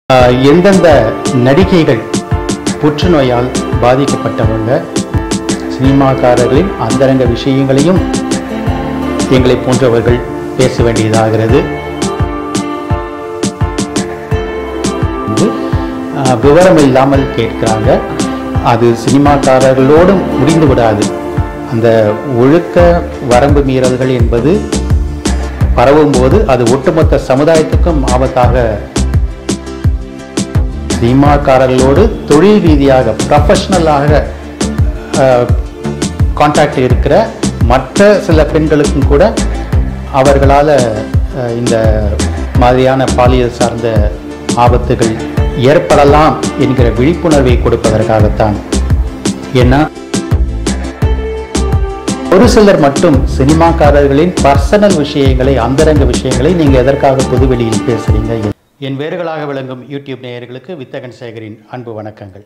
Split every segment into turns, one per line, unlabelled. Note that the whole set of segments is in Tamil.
ஆஹ் எந்தெந்த நடிகைகள் புற்றுநோயால் பாதிக்கப்பட்டவங்க சினிமாக்காரர்களின் அந்தரங்க விஷயங்களையும் எங்களை போன்றவர்கள் பேச வேண்டியதாகிறது வந்து, ஆஹ் விவரம் இல்லாமல் கேட்கிறாங்க அது சினிமாக்காரர்களோடும் முடிந்து விடாது அந்த ஒழுக்க வரம்பு மீறல்கள் என்பது பரவும் போது அது ஒட்டுமொத்த சமுதாயத்துக்கும் ஆபத்தாக சினிமாக்காரர்களோடு தொழில் ரீதியாக ப்ரொஃபஷ்னலாக கான்டாக்ட் இருக்கிற மற்ற சில பெண்களுக்கும் கூட அவர்களால் இந்த மாதிரியான பாலியல் சார்ந்த ஆபத்துகள் ஏற்படலாம் என்கிற விழிப்புணர்வை கொடுப்பதற்காகத்தான் ஏன்னா ஒரு சிலர் மட்டும் சினிமாக்காரர்களின் பர்சனல் விஷயங்களை அந்தரங்க விஷயங்களை நீங்க எதற்காக பொதுவெளியில் பேசுறீங்க என் வேர்களாக விளங்கும் யூடியூப் நேயர்களுக்கு வித்தகன் சேகரின் அன்பு வணக்கங்கள்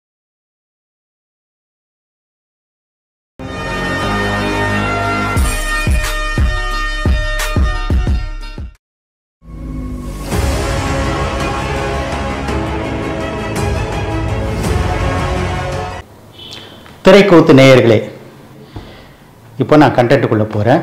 திரைக்கூத்து நேயர்களே இப்போ நான் கண்டென்ட்டுக்குள்ளே போகிறேன்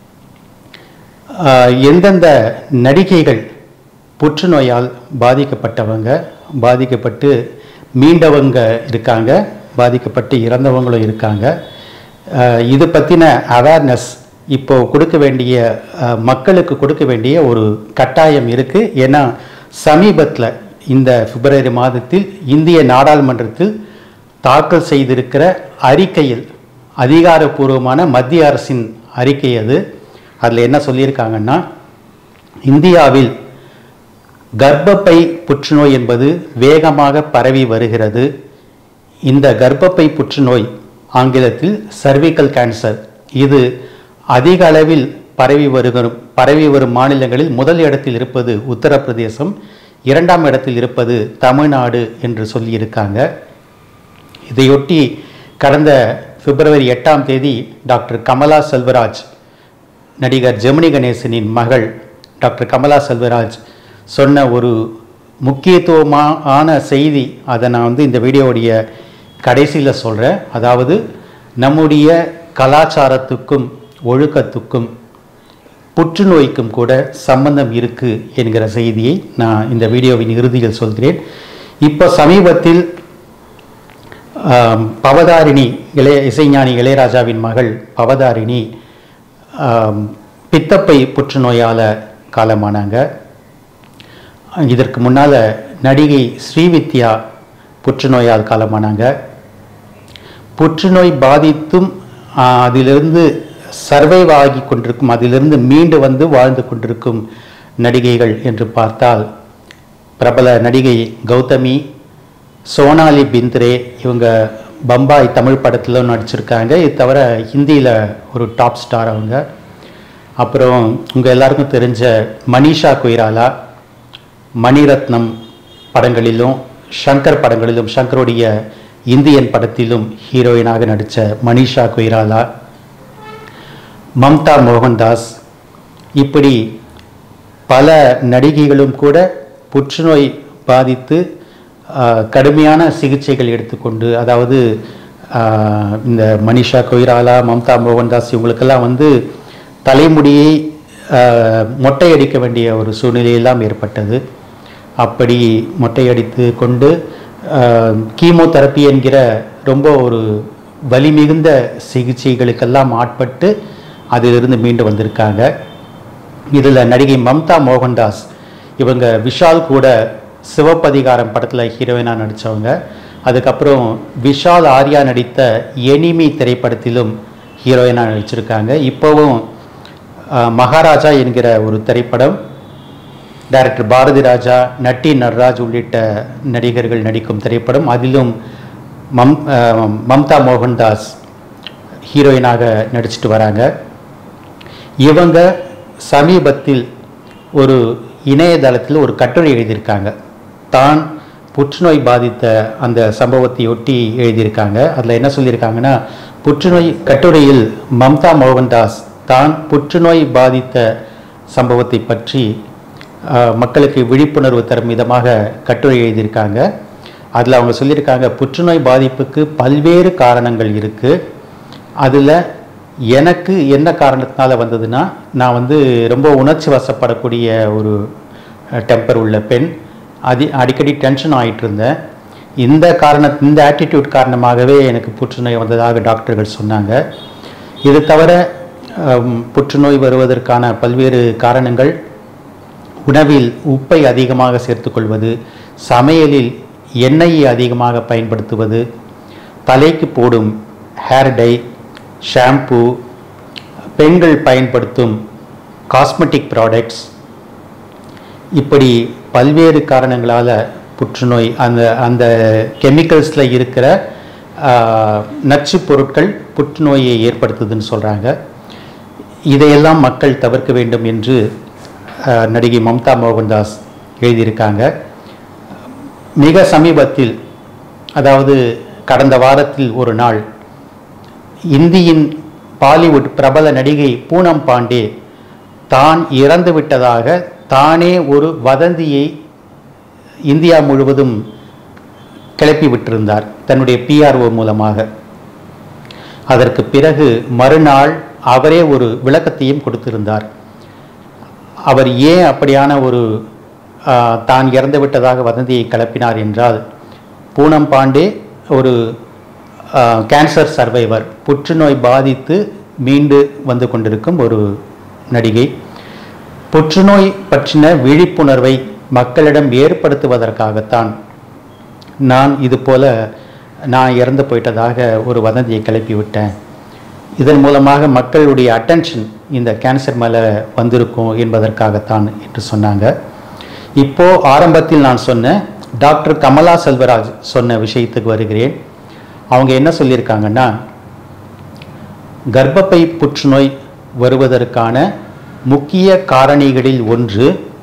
எந்தெந்த நடிகைகள் புற்றுநோயால் பாதிக்கப்பட்டவங்க பாதிக்கப்பட்டு மீண்டவங்க இருக்காங்க பாதிக்கப்பட்டு இறந்தவங்களும் இருக்காங்க ஆஹ் இது பற்றின அவேர்னஸ் இப்போ கொடுக்க வேண்டிய ஆஹ் மக்களுக்கு கொடுக்க வேண்டிய ஒரு கட்டாயம் இருக்குது ஏன்னா சமீபத்தில் இந்த பிப்ரவரி மாதத்தில் இந்திய நாடாளுமன்றத்தில் தாக்கல் செய்திருக்கிற அறிக்கையில் அதிகாரப்பூர்வமான மத்திய அரசின் அறிக்கை அது அதில் என்ன சொல்லியிருக்காங்கன்னா இந்தியாவில் கர்ப்பப்பை புற்றுநோய் என்பது வேகமாக பரவி வருகிறது இந்த கர்ப்பப்பை புற்றுநோய் ஆங்கிலத்தில் சர்விக்கல் கேன்சர் இது அதிக அளவில் பரவி வருகிற பரவி வரும் மாநிலங்களில் முதல் இடத்தில் இருப்பது உத்தரப்பிரதேசம் இரண்டாம் இடத்தில் இருப்பது தமிழ்நாடு என்று சொல்லியிருக்காங்க இதையொட்டி கடந்த பிப்ரவரி எட்டாம் தேதி டாக்டர் கமலா செல்வராஜ் நடிகர் ஜெமினி கணேசனின் மகள் டாக்டர் கமலா செல்வராஜ் சொன்ன ஒரு முக்கியத்துவமான செய்தி அதை நான் வந்து இந்த வீடியோவுடைய கடைசியில் சொல்கிறேன் அதாவது நம்முடைய கலாச்சாரத்துக்கும் ஒழுக்கத்துக்கும் புற்றுநோய்க்கும் கூட சம்பந்தம் இருக்கு என்கிற செய்தியை நான் இந்த வீடியோவின் இறுதியில் சொல்கிறேன் இப்போ சமீபத்தில் ஆம், பவதாரிணி இளைய இசைஞானி இளையராஜாவின் மகள் பவதாரிணி ஆம், பித்தப்பை புற்றுநோயால் காலமானாங்க இதற்கு முன்னால் நடிகை ஸ்ரீவித்யா புற்றுநோயால் காலமானாங்க புற்றுநோய் பாதித்தும் ஆ, அதிலிருந்து சர்வைவ் ஆகி கொண்டிருக்கும் அதிலிருந்து மீண்டு வந்து வாழ்ந்து கொண்டிருக்கும் நடிகைகள் என்று பார்த்தால் பிரபல நடிகை கௌதமி சோனாலி பிந்த்ரே இவங்க பம்பாய் தமிழ் படத்தில் நடிச்சிருக்காங்க இது தவிர ஹிந்தியில் ஒரு டாப் ஸ்டார் அவங்க அப்புறம் உங்கள் எல்லாருக்கும் தெரிஞ்ச மனிஷா கொய்ராலா மணிரத்னம் படங்களிலும் ஷங்கர் படங்களிலும் ஷங்கருடைய இந்தியன் படத்திலும் ஹீரோயினாக நடித்த மனிஷா கொய்ராலா மம்தா மோகன்தாஸ் இப்படி பல நடிகைகளும் கூட புற்றுநோய் பாதித்து ஆஹ், கடுமையான சிகிச்சைகள் எடுத்துக்கொண்டு அதாவது ஆஹ், இந்த மனிஷா கொய்ராலா மம்தா மோகன்தாஸ் இவங்களுக்கெல்லாம் வந்து தலைமுடியை ஆஹ், மொட்டையடிக்க வேண்டிய ஒரு சூழ்நிலையெல்லாம் ஏற்பட்டது அப்படி மொட்டையடித்து கொண்டு கீமோதெரப்பி என்கிற ரொம்ப ஒரு வலி மிகுந்த சிகிச்சைகளுக்கெல்லாம் ஆட்பட்டு அதிலிருந்து மீண்டு வந்திருக்காங்க இதில் நடிகை மம்தா மோகன்தாஸ் இவங்க விஷால் கூட சிவப்பதிகாரம் படத்தில் ஹீரோயினாக நடித்தவங்க அதுக்கப்புறம் விஷால் ஆர்யா நடித்த எனிமி திரைப்படத்திலும் ஹீரோயினாக நடிச்சிருக்காங்க இப்போவும் அஹ், மகாராஜா என்கிற ஒரு திரைப்படம் டைரக்டர் பாரதி ராஜா நட்டி நட்ராஜ் உள்ளிட்ட நடிகர்கள் நடிக்கும் திரைப்படம் அதிலும் மம் அஹ், மம்தா மோகன்தாஸ் ஹீரோயினாக நடிச்சிட்டு வராங்க இவங்க சமீபத்தில் ஒரு இணையதளத்தில் ஒரு கட்டுரை எழுதியிருக்காங்க தான் புற்றுநோய் பாதித்த அந்த சம்பவத்தையொட்டி எழுதியிருக்காங்க அதில் என்ன சொல்லியிருக்காங்கன்னா புற்றுநோய் கட்டுரையில் மம்தா மோகன்தாஸ் தான் புற்றுநோய் பாதித்த சம்பவத்தை பற்றி அஹ், மக்களுக்கு விழிப்புணர்வு தரும் விதமாக கட்டுரை எழுதியிருக்காங்க அதில் அவங்க சொல்லியிருக்காங்க புற்றுநோய் பாதிப்புக்கு பல்வேறு காரணங்கள் இருக்குது அதில் எனக்கு என்ன காரணத்தினால வந்ததுன்னா நான் வந்து ரொம்ப உணர்ச்சி வசப்படக்கூடிய ஒரு டெம்பர் உள்ள பெண் அதி அடிக்கடி டென்ஷன் ஆகிட்டு இருந்தேன் இந்த காரண இந்த ஆட்டிடியூட் காரணமாகவே எனக்கு புற்றுநோய் வந்ததாக டாக்டர்கள் சொன்னாங்க இது தவிர ஹம், புற்றுநோய் வருவதற்கான பல்வேறு காரணங்கள் உணவில் உப்பை அதிகமாக சேர்த்துக்கொள்வது சமையலில் எண்ணெயை அதிகமாக பயன்படுத்துவது தலைக்கு போடும் ஹேர் டை ஷாம்பு பெண்கள் பயன்படுத்தும் காஸ்மெட்டிக் ப்ராடக்ட்ஸ் இப்படி பல்வேறு காரணங்களால் புற்றுநோய் அந்த அந்த கெமிக்கல்ஸில் இருக்கிற ஆஹ், நச்சுப் பொருட்கள் புற்றுநோயை ஏற்படுத்துதுன்னு சொல்கிறாங்க இதையெல்லாம் மக்கள் தவிர்க்க வேண்டும் என்று ஆஹ், நடிகை மம்தா மோகன்தாஸ் எழுதியிருக்காங்க மிக சமீபத்தில் அதாவது கடந்த வாரத்தில் ஒரு நாள் இந்தியின் பாலிவுட் பிரபல நடிகை பூனம் பாண்டே தான் இறந்து விட்டதாக தானே ஒரு வதந்தியை இந்தியா முழுவதும் கிளப்பி விட்டிருந்தார் தன்னுடைய பிஆர்ஓ மூலமாக அதற்கு பிறகு மறுநாள் அவரே ஒரு விளக்கத்தையும் கொடுத்திருந்தார் அவர் ஏன் அப்படியான ஒரு ஆ, தான் இறந்து விட்டதாக வதந்தியை கிளப்பினார் என்றால் பூனம் பாண்டே ஒரு ஆ, கேன்சர் சர்வைவர் புற்றுநோய் பாதித்து மீண்டு வந்து கொண்டிருக்கும் ஒரு நடிகை புற்றுநோய் பற்றின விழிப்புணர்வை மக்களிடம் ஏற்படுத்துவதற்காகத்தான் நான் இது போல நான் இறந்து போயிட்டதாக ஒரு வதந்தியை கிளப்பி விட்டேன் இதன் மூலமாக மக்களுடைய அட்டென்ஷன் இந்த கேன்சர் மேலே வந்திருக்கும் என்பதற்காகத்தான் என்று சொன்னாங்க இப்போ ஆரம்பத்தில் நான் சொன்ன டாக்டர் கமலா செல்வராஜ் சொன்ன விஷயத்துக்கு வருகிறேன் அவங்க என்ன சொல்லியிருக்காங்கன்னா கர்ப்பப்பை புற்றுநோய் வருவதற்கான முக்கிய காரணிகளில் ஒன்று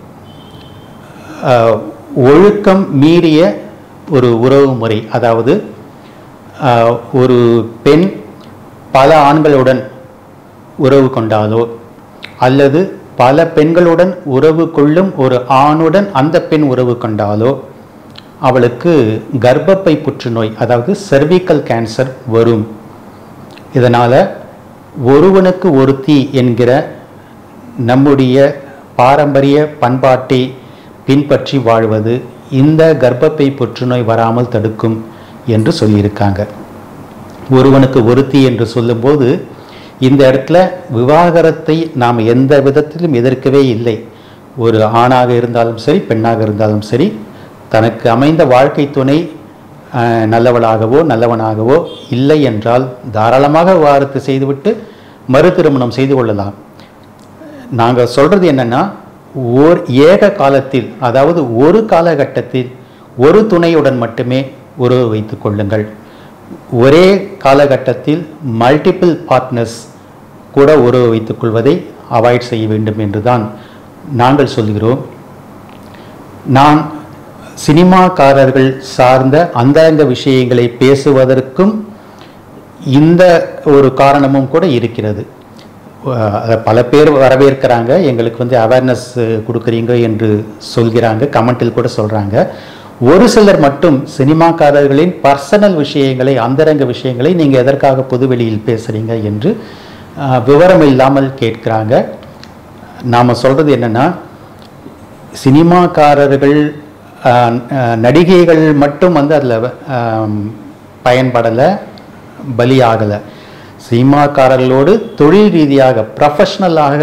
அஹ், ஒழுக்கம் மீறிய ஒரு உறவு முறை அதாவது அஹ், ஒரு பெண் பல ஆண்களுடன் உறவு கொண்டாலோ அல்லது பல பெண்களுடன் உறவு கொள்ளும் ஒரு ஆணுடன் அந்த பெண் உறவு கொண்டாலோ அவளுக்கு கர்ப்பப்பை புற்றுநோய் அதாவது cervical கேன்சர் வரும் இதனால் ஒருவனுக்கு ஒருத்தி என்கிற நம்முடைய பாரம்பரிய பண்பாட்டை பின்பற்றி வாழ்வது இந்த கர்ப்பப்பை புற்றுநோய் வராமல் தடுக்கும் என்று சொல்லியிருக்காங்க ஒருவனுக்கு ஒருத்தி என்று சொல்லும்போது இந்த இடத்துல விவாகரத்தை நாம் எந்த விதத்திலும் எதிர்க்கவே இல்லை ஒரு ஆணாக இருந்தாலும் சரி பெண்ணாக இருந்தாலும் சரி தனக்கு அமைந்த வாழ்க்கை துணை அஹ், நல்லவளாகவோ நல்லவனாகவோ இல்லை என்றால் தாராளமாக விவாகரத்து செய்துவிட்டு மறு திருமணம் செய்து கொள்ளலாம் நாங்கள் சொல்கிறது என்னன்னா ஓர் ஏக காலத்தில் அதாவது ஒரு காலகட்டத்தில் ஒரு துணையுடன் மட்டுமே உறவு வைத்துக் கொள்ளுங்கள் ஒரே காலகட்டத்தில் மல்டிபிள் பார்ட்னர்ஸ் கூட உறவு வைத்துக் கொள்வதை அவாய்ட் செய்ய வேண்டும் என்று தான் நாங்கள் சொல்கிறோம் நான் சினிமாக்காரர்கள் சார்ந்த அந்தரங்க விஷயங்களை பேசுவதற்கும் இந்த ஒரு காரணமும் கூட இருக்கிறது அஹ் அதை பல பேர் வரவேற்கிறாங்க எங்களுக்கு வந்து அவேர்னஸ் கொடுக்குறீங்க என்று சொல்கிறாங்க கமெண்டில் கூட சொல்கிறாங்க ஒரு சிலர் மட்டும் சினிமாக்காரர்களின் பர்சனல் விஷயங்களை அந்தரங்க விஷயங்களை நீங்கள் எதற்காக பொதுவெளியில் பேசுகிறீங்க என்று அஹ், விவரம் இல்லாமல் கேட்குறாங்க நாம் சொல்கிறது என்னென்னா சினிமாக்காரர்கள் அஹ், அஹ், நடிகைகள் மட்டும் வந்து அதில் பயன்படலை பலியாகலை சினிமாக்காரர்களோடு தொழில் ரீதியாக ப்ரொஃபஷ்னலாக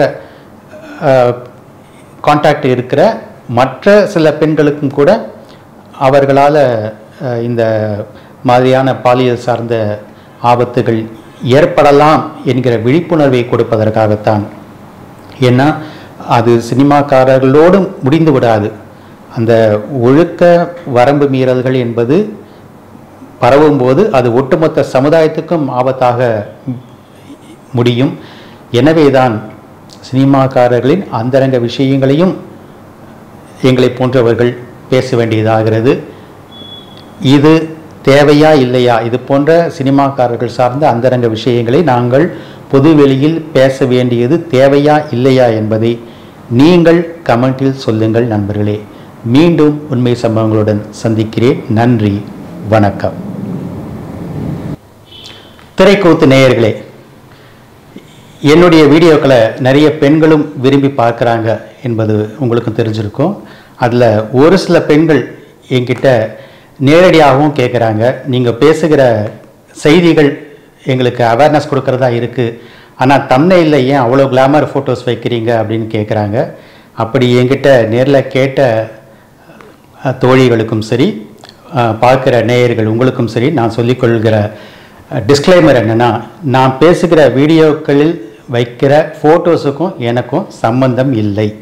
காண்டாக்ட் இருக்கிற மற்ற சில பெண்களுக்கும் கூட அவர்களால் இந்த மாதிரியான பாலியல் சார்ந்த ஆபத்துகள் ஏற்படலாம் என்கிற விழிப்புணர்வை கொடுப்பதற்காகத்தான் ஏன்னா அது சினிமாக்காரர்களோடு முடிந்து விடாது அந்த ஒழுக்க வரம்பு மீறல்கள் என்பது பரவும்போது அது ஒட்டுமொத்த சமுதாயத்துக்கும் ஆபத்தாக முடியும் எனவேதான் சினிமாக்காரர்களின் அந்தரங்க விஷயங்களையும் எங்களை போன்றவர்கள் பேச வேண்டியதாகிறது இது தேவையா இல்லையா இது போன்ற சினிமாக்காரர்கள் சார்ந்த அந்தரங்க விஷயங்களை நாங்கள் பொது வெளியில் பேச வேண்டியது தேவையா இல்லையா என்பதை நீங்கள் கமெண்டில் சொல்லுங்கள் நண்பர்களே மீண்டும் உண்மை சம்பவங்களுடன் சந்திக்கிறேன் நன்றி வணக்கம் திரைக்கூத்து நேயர்களே என்னுடைய வீடியோக்களை நிறைய பெண்களும் விரும்பி பார்க்குறாங்க என்பது உங்களுக்கும் தெரிஞ்சிருக்கும் அதில் ஒரு சில பெண்கள் என்கிட்ட நேரடியாகவும் கேட்குறாங்க நீங்கள் பேசுகிற செய்திகள் எங்களுக்கு அவேர்னஸ் கொடுக்கறதா இருக்குது ஆனால் தம்னையில் ஏன் அவ்வளோ கிளாமர் ஃபோட்டோஸ் வைக்கிறீங்க அப்படின்னு கேட்குறாங்க அப்படி என்கிட்ட நேரில் கேட்ட அஹ், தோழிகளுக்கும் சரி அஹ், பார்க்கிற நேயர்கள் உங்களுக்கும் சரி நான் சொல்லிக்கொள்கிற டிஸ்க்ளைமர் என்னன்னா நான் பேசுகிற வீடியோக்களில் வைக்கிற ஃபோட்டோஸுக்கும் எனக்கும் சம்பந்தம் இல்லை